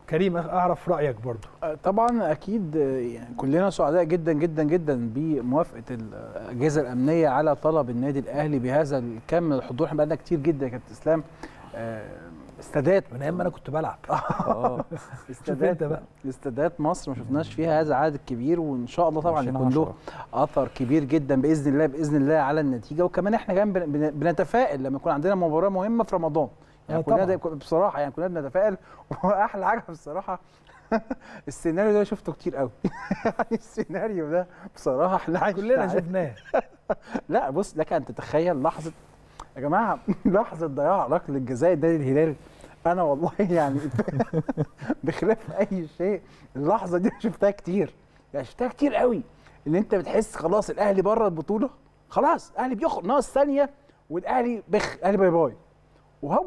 كريم اعرف رايك برضو آه، طبعا اكيد آه، يعني كلنا سعداء جدا جدا جدا بموافقه الاجهزه الامنيه على طلب النادي الاهلي بهذا الكم من الحضور احنا بقالنا كتير جدا يا كابتن اسلام آه، استادات من ايام ما انا كنت بلعب اه استادات أنت بقى. استادات مصر ما شفناش فيها هذا العدد الكبير وان شاء الله طبعا عشرين يكون له عشرة. اثر كبير جدا باذن الله باذن الله على النتيجه وكمان احنا كمان بن- بن- بنتفائل لما يكون عندنا مباراه مهمه في رمضان يعني آه كلنا طبعاً. ده- بصراحه يعني كلنا بنتفائل واحلى حاجه بصراحه السيناريو ده شفته كتير قوي يعني السيناريو ده بصراحه احنا عايش كلنا عليه. شفناه لا بص لك ان تتخيل لحظه يا جماعه لحظه ضياع ركله الجزاء النادي الهلال انا والله يعني بخلاف اي شيء اللحظه دي شفتها كتير يعني شفتها كتير قوي ان انت بتحس خلاص الاهلي بره البطوله خلاص الاهلي بيخرج ناقص ثانيه والاهلي بخ الاهلي باي باي وهو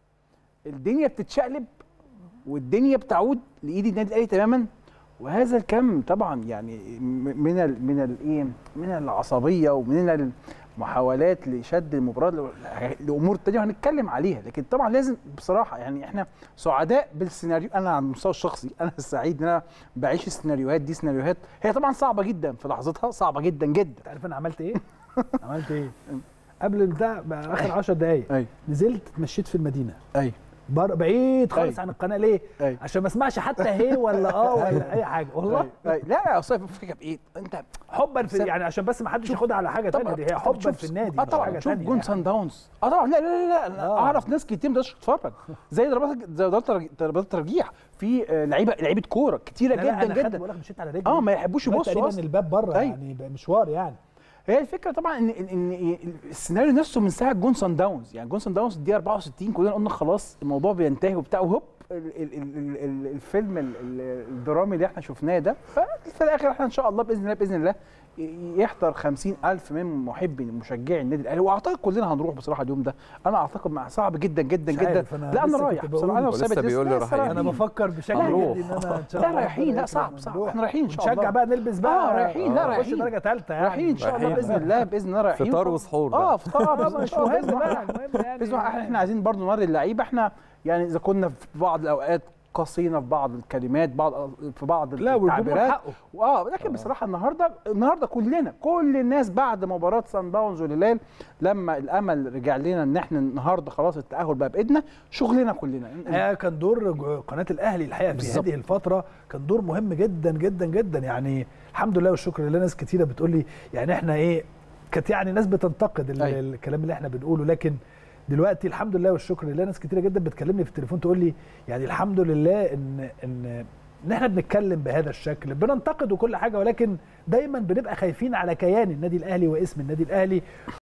الدنيا بتتشقلب والدنيا بتعود لايد النادي الاهلي تماما وهذا الكم طبعا يعني م- من ال من الايه من العصبيه ومن المحاولات لشد المباراه ل- لامور تانية هنتكلم عليها لكن طبعا لازم بصراحه يعني احنا سعداء بالسيناريو انا على المستوى الشخصي انا سعيد ان انا بعيش السيناريوهات دي سيناريوهات هي طبعا صعبه جدا في لحظتها صعبه جدا جدا انت عارف انا عملت ايه؟ عملت ايه؟ قبل البتاع بقى اخر 10 دقايق ايوه نزلت اتمشيت في المدينه ايوه بر... بعيد خالص أيوة. عن القناه ليه؟ أيوة. عشان ما اسمعش حتى هي ولا اه ولا اي حاجه والله أيوة. أيوة. لا اصل الفكره بايه انت حبا في سب- يعني عشان بس ما حدش ياخدها على حاجه طبعا ثانيه دي هي طبعاً حبا شوف- في النادي اه مش طبعا حاجه شوف ثانيه جون سان داونز اه طبعا لا لا لا, لا. آه. اعرف ناس كتير ما تقدرش تتفرج زي ضربات زي ضربات الترج- ضربات الترجيح في آه، لعيبه لعيبه كوره كتيره لا لا جدا انا خدت جدا بقول لك مشيت على رجلي اه ما يحبوش لغاية يبصوا تقريبا اصلا الباب بره أيوة. يعني بقى مشوار يعني هي الفكره طبعا ان ان إن السيناريو نفسه من ساعه جون سان داونز يعني جون سان داونز الدقيقه 64 كلنا قلنا خلاص الموضوع بينتهي وبتاع وهوب ال- ال- ال- ال- الفيلم ال- ال- الدرامي اللي احنا شفناه ده ففي الاخر احنا ان شاء الله باذن الله باذن الله ي- يحضر 50000 من محبي مشجعي النادي الاهلي واعتقد كلنا هنروح بصراحه اليوم ده انا اعتقد مع صعب جدا جدا مش جدا عارف، أنا لا انا لسه كنت رايح بقول- بصراحه انا ولسه وثابت بيقول لي رايحين. انا بفكر بشكل هنروح. جدي ان انا ان شاء لا الله رايحين لا ربنا صعب يكرمنا صعب نروح. احنا رايحين ان شاء الله ونشجع بقى نلبس بقى اه رايحين لا نخش رايحين درجه ثالثه يعني رايحين ان شاء الله رايحين. باذن الله باذن الله رايحين فطار وسحور بقى. اه فطار آه، مش مهم بقى المهم يعني بس احنا احنا عايزين برضو نوري اللعيبه احنا يعني اذا كنا في بعض الاوقات قصينا في بعض الكلمات بعض في بعض لا والجمهور التعبيرات حقه اه لكن بصراحه النهارده النهارده كلنا كل الناس بعد مباراه سان داونز والهلال لما الامل رجع لنا ان احنا النهارده خلاص التاهل بقى بايدنا شغلنا كلنا الحقيقه كان دور ج- قناه الاهلي الحقيقه في بالظبط. هذه الفتره كان دور مهم جدا جدا جدا يعني الحمد لله والشكر لله ناس كتيره بتقول لي يعني احنا ايه كانت يعني ناس بتنتقد ال- أيوة. الكلام اللي احنا بنقوله لكن دلوقتي الحمد لله والشكر لله ناس كتيره جدا بتكلمني في التليفون تقول لي يعني الحمد لله ان ان ان احنا بنتكلم بهذا الشكل بننتقد وكل حاجه ولكن دايما بنبقى خايفين على كيان النادي الاهلي واسم النادي الاهلي